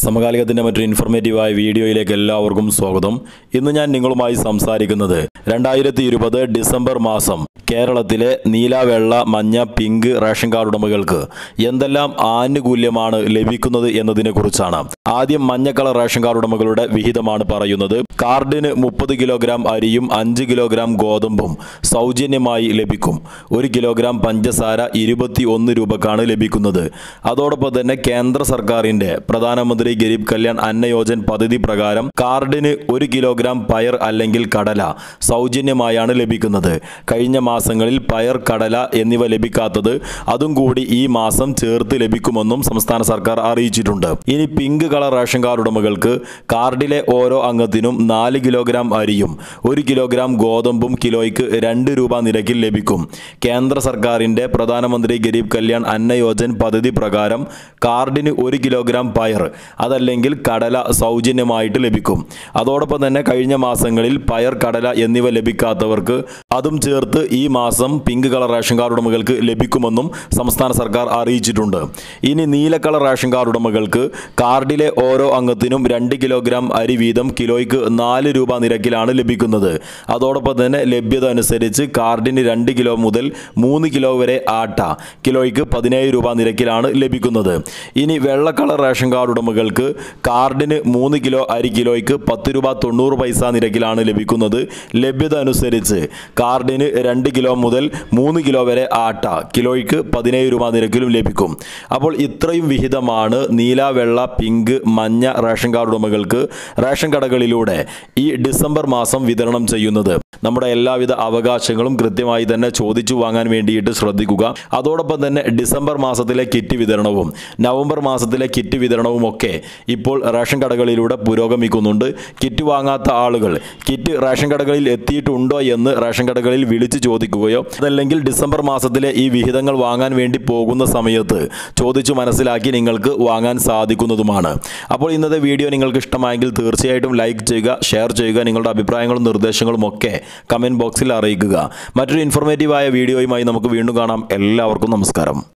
സമകാലികത്തിൻ്റെ മറ്റൊരു ഇൻഫർമേറ്റീവായ വീഡിയോയിലേക്ക് എല്ലാവർക്കും സ്വാഗതം ഇന്ന് ഞാൻ നിങ്ങളുമായി സംസാരിക്കുന്നത് രണ്ടായിരത്തി ഇരുപത് ഡിസംബർ മാസം കേരളത്തിലെ നീല വെള്ള മഞ്ഞ പിങ്ക് റേഷൻ കാർഡ് ഉടമകൾക്ക് എന്തെല്ലാം ആനുകൂല്യമാണ് ലഭിക്കുന്നത് എന്നതിനെ കുറിച്ചാണ് ആദ്യം മഞ്ഞ കളർ റേഷൻ കാർഡ് ഉടമകളുടെ വിഹിതമാണ് പറയുന്നത് കാർഡിന് മുപ്പത് കിലോഗ്രാം അരിയും അഞ്ച് കിലോഗ്രാം ഗോതമ്പും സൗജന്യമായി ലഭിക്കും ഒരു കിലോഗ്രാം പഞ്ചസാര ഇരുപത്തി ഒന്ന് രൂപക്കാണ് ലഭിക്കുന്നത് അതോടൊപ്പം തന്നെ കേന്ദ്ര സർക്കാരിന്റെ പ്രധാനമന്ത്രി ഗരീബ് കല്യാൺ അന്ന യോജൻ പദ്ധതി പ്രകാരം കാർഡിന് ഒരു കിലോഗ്രാം പയർ അല്ലെങ്കിൽ കടല സൗജന്യമായാണ് ലഭിക്കുന്നത് കഴിഞ്ഞ മാസങ്ങളിൽ പയർ കടല എന്നിവ ലഭിക്കാത്തത് അതും കൂടി ഈ മാസം ചേർത്ത് ലഭിക്കുമെന്നും സംസ്ഥാന സർക്കാർ അറിയിച്ചിട്ടുണ്ട് ഇനി പിങ്ക് കളർ റേഷൻ കാർഡ് ഉടമകൾക്ക് കാർഡിലെ ഓരോ അംഗത്തിനും നാല് കിലോഗ്രാം അരിയും ഒരു കിലോഗ്രാം ഗോതമ്പും കിലോയ്ക്ക് രണ്ട് രൂപ നിരക്കിൽ ലഭിക്കും കേന്ദ്ര സർക്കാരിന്റെ പ്രധാനമന്ത്രി ഗരീബ് കല്യാൺ അന്ന യോജൻ പദ്ധതി പ്രകാരം കാർഡിന് ഒരു കിലോഗ്രാം പയർ അതല്ലെങ്കിൽ കടല സൗജന്യമായിട്ട് ലഭിക്കും അതോടൊപ്പം തന്നെ കഴിഞ്ഞ മാസങ്ങളിൽ പയർ കടല എന്നിവ ലഭിക്കാത്തവർക്ക് അതും ചേർത്ത് ഈ മാസം പിങ്ക് കളർ റേഷൻ കാർഡ് ഉടമകൾക്ക് ലഭിക്കുമെന്നും സംസ്ഥാന സർക്കാർ അറിയിച്ചിട്ടുണ്ട് ഇനി നീല കളർ റേഷൻ കാർഡ് ഉടമകൾക്ക് കാർഡിലെ ഓരോ അംഗത്തിനും രണ്ട് കിലോഗ്രാം അരി വീതം കിലോയ്ക്ക് നാല് രൂപ നിരക്കിലാണ് ലഭിക്കുന്നത് അതോടൊപ്പം തന്നെ ലഭ്യത അനുസരിച്ച് കാർഡിന് രണ്ട് കിലോ മുതൽ മൂന്ന് കിലോ വരെ ആട്ട കിലോയ്ക്ക് പതിനേഴ് രൂപ നിരക്കിലാണ് ലഭിക്കുന്നത് ഇനി വെള്ള കളർ റേഷൻ കാർഡ് ഉടമകൾക്ക് കാർഡിന് മൂന്ന് കിലോ അരി കിലോയ്ക്ക് പത്ത് രൂപ തൊണ്ണൂറ് പൈസ നിരക്കിലാണ് ലഭിക്കുന്നത് ലഭ്യത അനുസരിച്ച് കാർഡിന് രണ്ട് കിലോ മുതൽ മൂന്ന് കിലോ വരെ ആട്ട കിലോയ്ക്ക് പതിനേഴ് രൂപ നിരക്കിലും ലഭിക്കും അപ്പോൾ ഇത്രയും വിഹിതമാണ് നീല വെള്ള പിങ്ക് മഞ്ഞ റേഷൻ കാർഡ് ഉടമകൾക്ക് റേഷൻ കടകളിലൂടെ ഈ ഡിസംബർ മാസം വിതരണം ചെയ്യുന്നത് നമ്മുടെ എല്ലാവിധ അവകാശങ്ങളും കൃത്യമായി തന്നെ ചോദിച്ചു വാങ്ങാൻ വേണ്ടിയിട്ട് ശ്രദ്ധിക്കുക അതോടൊപ്പം തന്നെ ഡിസംബർ മാസത്തിലെ കിറ്റ് വിതരണവും നവംബർ മാസത്തിലെ കിറ്റ് വിതരണവും ഒക്കെ ഇപ്പോൾ റേഷൻ കടകളിലൂടെ പുരോഗമിക്കുന്നുണ്ട് കിറ്റ് വാങ്ങാത്ത ആളുകൾ കിറ്റ് റേഷൻ കടകളിൽ എത്തിയിട്ടുണ്ടോ എന്ന് റേഷൻ കടകളിൽ വിളിച്ചു ചോദിക്കുകയോ അതല്ലെങ്കിൽ ഡിസംബർ മാസത്തിലെ ഈ വിഹിതങ്ങൾ വാങ്ങാൻ വേണ്ടി പോകുന്ന സമയത്ത് ചോദിച്ചു മനസ്സിലാക്കി നിങ്ങൾക്ക് വാങ്ങാൻ സാധിക്കുന്നതുമാണ് അപ്പോൾ ഇന്നത്തെ വീഡിയോ നിങ്ങൾക്ക് ഇഷ്ടമായെങ്കിൽ തീർച്ചയായിട്ടും ലൈക്ക് ചെയ്യുക ഷെയർ ചെയ്യുക നിങ്ങളുടെ അഭിപ്രായങ്ങളും നിർദ്ദേശങ്ങളും ഒക്കെ കമൻറ്റ് ബോക്സിൽ അറിയിക്കുക മറ്റൊരു ഇൻഫോർമേറ്റീവായ വീഡിയോയുമായി നമുക്ക് വീണ്ടും കാണാം എല്ലാവർക്കും നമസ്കാരം